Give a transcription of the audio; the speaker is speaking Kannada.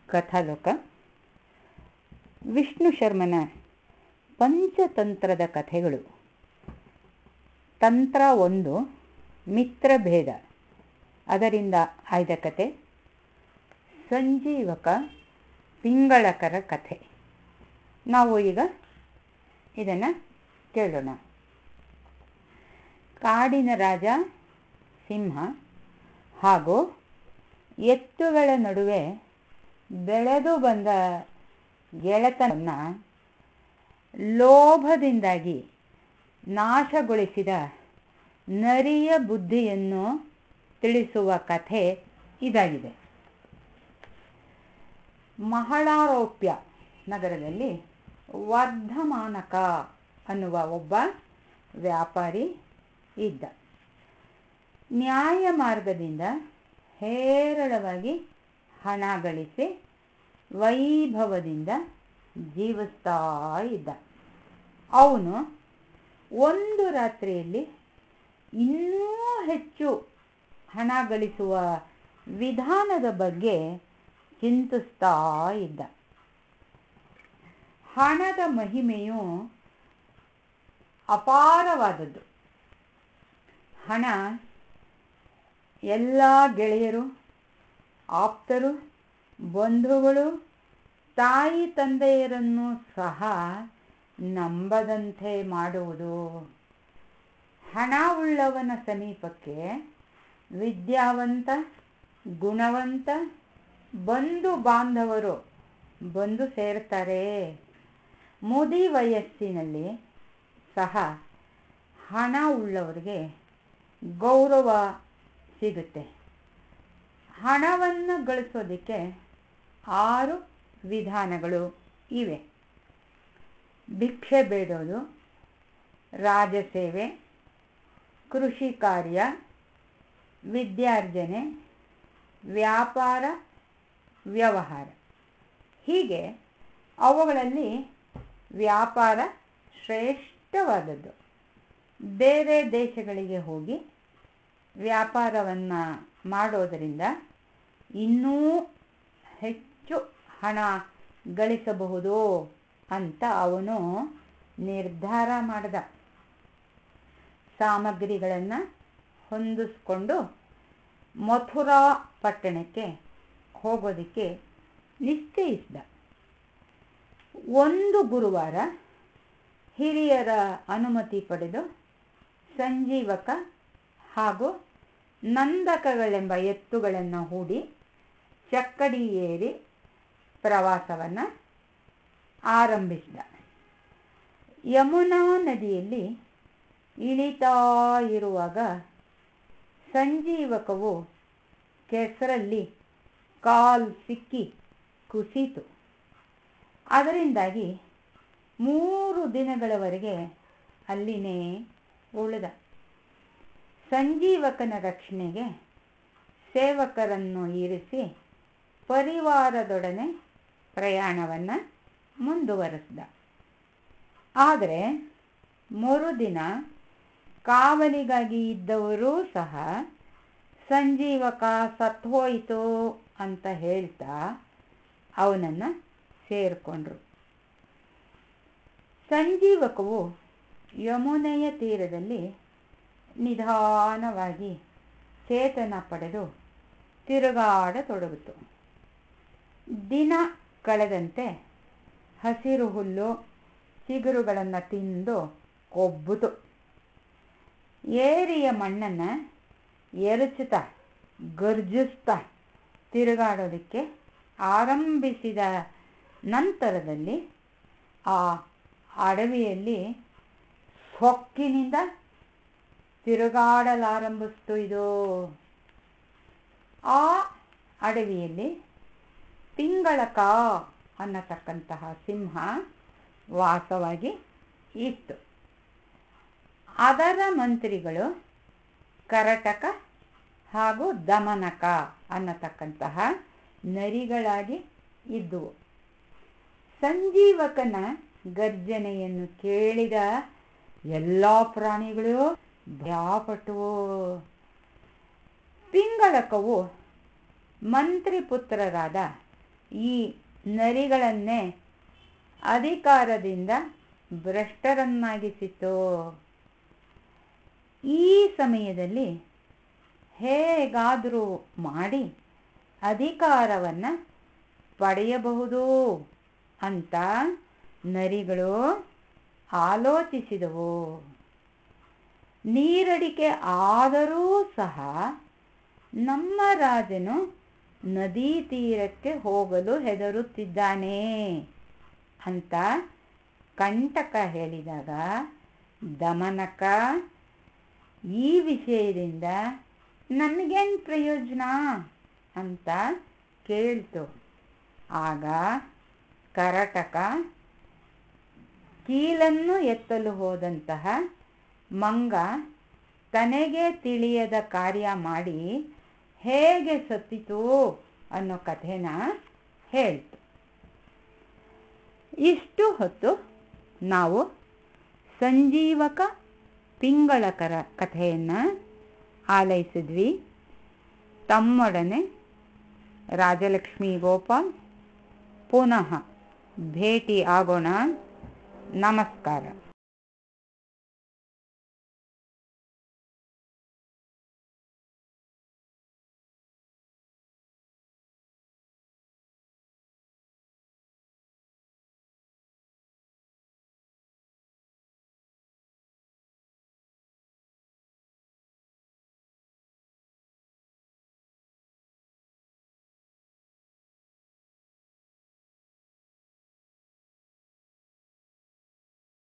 ಕಥಾಲೋಕ ವಿಷ್ಣು ಶರ್ಮನ ಪಂಚತಂತ್ರದ ಕಥೆಗಳು ತಂತ್ರ ಒಂದು ಮಿತ್ರಭೇದ ಅದರಿಂದ ಆಯ್ದ ಕತೆ ಸಂಜೀವಕ ಪಿಂಗಳಕರ ಕಥೆ ನಾವು ಈಗ ಇದನ್ನು ಕೇಳೋಣ ಕಾಡಿನ ರಾಜ ಸಿಂಹ ಹಾಗೂ ಎತ್ತುಗಳ ನಡುವೆ ಬೆಳೆದು ಬಂದ ಗೆಳೆತನನ್ನ ಲೋಭದಿಂದಾಗಿ ನಾಶಗೊಳಿಸಿದ ನರಿಯ ಬುದ್ಧಿಯನ್ನು ತಿಳಿಸುವ ಕಥೆ ಇದಾಗಿದೆ ಮಹಳಾರೋಪ್ಯ ನಗರದಲ್ಲಿ ವರ್ಧಮಾನಕ ಅನ್ನುವ ಒಬ್ಬ ವ್ಯಾಪಾರಿ ಇದ್ದ ನ್ಯಾಯ ಮಾರ್ಗದಿಂದ ಹೇರಳವಾಗಿ ಹಣ ಗಳಿಸಿ ವೈಭವದಿಂದ ಜೀವಿಸ್ತಾ ಇದ್ದ ಅವನು ಒಂದು ರಾತ್ರಿಯಲ್ಲಿ ಇನ್ನೂ ಹೆಚ್ಚು ಹಣ ಗಳಿಸುವ ವಿಧಾನದ ಬಗ್ಗೆ ಚಿಂತಿಸ್ತಾ ಇದ್ದ ಹಣದ ಮಹಿಮೆಯು ಅಪಾರವಾದದ್ದು ಹಣ ಎಲ್ಲ ಗೆಳೆಯರು ಆಪ್ತರು ಬಂಧುಗಳು ತಾಯಿ ತಂದೆಯರನ್ನು ಸಹ ನಂಬದಂತೆ ಮಾಡುವುದು ಹಣ ಉಳ್ಳವನ ಸಮೀಪಕ್ಕೆ ವಿದ್ಯಾವಂತ ಗುಣವಂತ ಬಂಧು ಬಾಂಧವರು ಬಂದು ಸೇರ್ತಾರೆ ಮುದಿ ವಯಸ್ಸಿನಲ್ಲಿ ಸಹ ಹಣ ಉಳ್ಳವರಿಗೆ ಗೌರವ ಸಿಗುತ್ತೆ ಹಣವನ್ನು ಗಳಿಸೋದಕ್ಕೆ ಆರು ವಿಧಾನಗಳು ಇವೆ ಭಿಕ್ಷೆ ಬೇಡೋದು ರಾಜಸೇವೆ ಕೃಷಿ ಕಾರ್ಯ ವಿದ್ಯಾರ್ಜನೆ ವ್ಯಾಪಾರ ವ್ಯವಹಾರ ಹೀಗೆ ಅವುಗಳಲ್ಲಿ ವ್ಯಾಪಾರ ಶ್ರೇಷ್ಠವಾದದ್ದು ಬೇರೆ ದೇಶಗಳಿಗೆ ಹೋಗಿ ವ್ಯಾಪಾರವನ್ನು ಮಾಡೋದರಿಂದ ಇನ್ನೂ ಹೆಚ್ಚು ಹಣ ಗಳಿಸಬಹುದು ಅಂತ ಅವನು ನಿರ್ಧಾರ ಮಾಡಿದ ಸಾಮಗ್ರಿಗಳನ್ನು ಹೊಂದಿಸ್ಕೊಂಡು ಮಥುರಾ ಪಟ್ಟಣಕ್ಕೆ ಹೋಗೋದಕ್ಕೆ ನಿಶ್ಚಯಿಸಿದ ಒಂದು ಗುರುವಾರ ಹಿರಿಯರ ಅನುಮತಿ ಪಡೆದು ಸಂಜೀವಕ ಹಾಗೂ ನಂದಕಗಳೆಂಬ ಎತ್ತುಗಳನ್ನು ಹೂಡಿ ಚಕ್ಕಡಿ ಏರಿ ಪ್ರವಾಸವನ್ನು ಆರಂಭಿಸಿದ ಯಮುನಾ ನದಿಯಲ್ಲಿ ಇಳಿತಾ ಇರುವಾಗ ಸಂಜೀವಕವು ಕೆಸರಲ್ಲಿ ಕಾಲ್ ಸಿಕ್ಕಿ ಕುಸಿತು ಅದರಿಂದಾಗಿ ಮೂರು ದಿನಗಳವರೆಗೆ ಅಲ್ಲಿನೇ ಉಳಿದ ಸಂಜೀವಕನ ರಕ್ಷಣೆಗೆ ಸೇವಕರನ್ನು ಇರಿಸಿ ಪರಿವಾರದೊಡನೆ ಪ್ರಯಾಣವನ್ನು ಮುಂದುವರೆಸಿದ ಆದರೆ ಮರುದಿನ ಕಾವಲಿಗಾಗಿ ಇದ್ದವರೂ ಸಹ ಸಂಜೀವಕ ಸತ್ತೋಯಿತು ಅಂತ ಹೇಳ್ತಾ ಅವನನ್ನು ಸೇರಿಕೊಂಡ್ರು ಸಂಜೀವಕವು ಯಮುನೆಯ ತೀರದಲ್ಲಿ ನಿಧಾನವಾಗಿ ಚೇತನ ಪಡೆದು ತಿರುಗಾಡತೊಡಗಿತು ದಿನ ಕಳೆದಂತೆ ಹಸಿರು ಹುಲ್ಲು ಚಿಗುರುಗಳನ್ನು ತಿಂದು ಕೊಬ್ಬುತು ಏರಿಯ ಮಣ್ಣನ್ನು ಎರಚುತ್ತಾ ಗರ್ಜಿಸ್ತಾ ತಿರುಗಾಡೋದಕ್ಕೆ ಆರಂಭಿಸಿದ ನಂತರದಲ್ಲಿ ಆ ಅಡವಿಯಲ್ಲಿ ಸೊಕ್ಕಿನಿಂದ ತಿರುಗಾಡಲಾರಂಭಿಸ್ತು ಇದು ಆ ಅಡವಿಯಲ್ಲಿ ಪಿಂಗಳಕ ಅನ್ನತಕ್ಕಂತಹ ಸಿಂಹ ವಾಸವಾಗಿ ಇತ್ತು ಅದರ ಮಂತ್ರಿಗಳು ಕರಟಕ ಹಾಗೂ ದಮನಕ ಅನ್ನತಕ್ಕಂತಹ ನರಿಗಳಾಗಿ ಇದ್ದುವು ಸಂಜೀವಕನ ಗರ್ಜನೆಯನ್ನು ಕೇಳಿದ ಎಲ್ಲ ಪ್ರಾಣಿಗಳು ಭಯಪಟ್ಟುವು ಪಿಂಗಳಕವು ಮಂತ್ರಿ ಪುತ್ರರಾದ ಈ ನರಿಗಳನ್ನೇ ಅಧಿಕಾರದಿಂದ ಭ್ರಷ್ಟರನ್ನಾಗಿಸಿತು ಈ ಸಮಯದಲ್ಲಿ ಹೇಗಾದರೂ ಮಾಡಿ ಅಧಿಕಾರವನ್ನು ಪಡೆಯಬಹುದು ಅಂತ ನರಿಗಳು ಆಲೋಚಿಸಿದವು ನೀರಡಿಕೆ ಆದರೂ ಸಹ ನಮ್ಮ ರಾಜನು ನದಿ ತೀರಕ್ಕೆ ಹೋಗಲು ಹೆದರುತ್ತಿದ್ದಾನೆ ಅಂತ ಕಂಟಕ ಹೇಳಿದಾಗ ದಮನಕ ಈ ವಿಷಯದಿಂದ ನನಗೇನು ಪ್ರಯೋಜನ ಅಂತ ಕೇಳ್ತು ಆಗ ಕರಟಕ ಕೀಲನ್ನು ಎತ್ತಲು ಹೋದಂತಹ ಮಂಗ ತನಗೆ ತಿಳಿಯದ ಕಾರ್ಯ ಮಾಡಿ ಹೇಗೆ ಸತ್ತಿತು ಅನ್ನೋ ಕಥೆನ ಹೇಳ್ತು ಇಷ್ಟು ಹೊತ್ತು ನಾವು ಸಂಜೀವಕ ಪಿಂಗಳಕರ ಕಥೆಯನ್ನು ಆಲೈಸಿದ್ವಿ ತಮ್ಮೊಡನೆ ರಾಜಲಕ್ಷ್ಮಿ ಗೋಪಾಲ್ ಪುನಃ ಭೇಟಿ ಆಗೋಣ ನಮಸ್ಕಾರ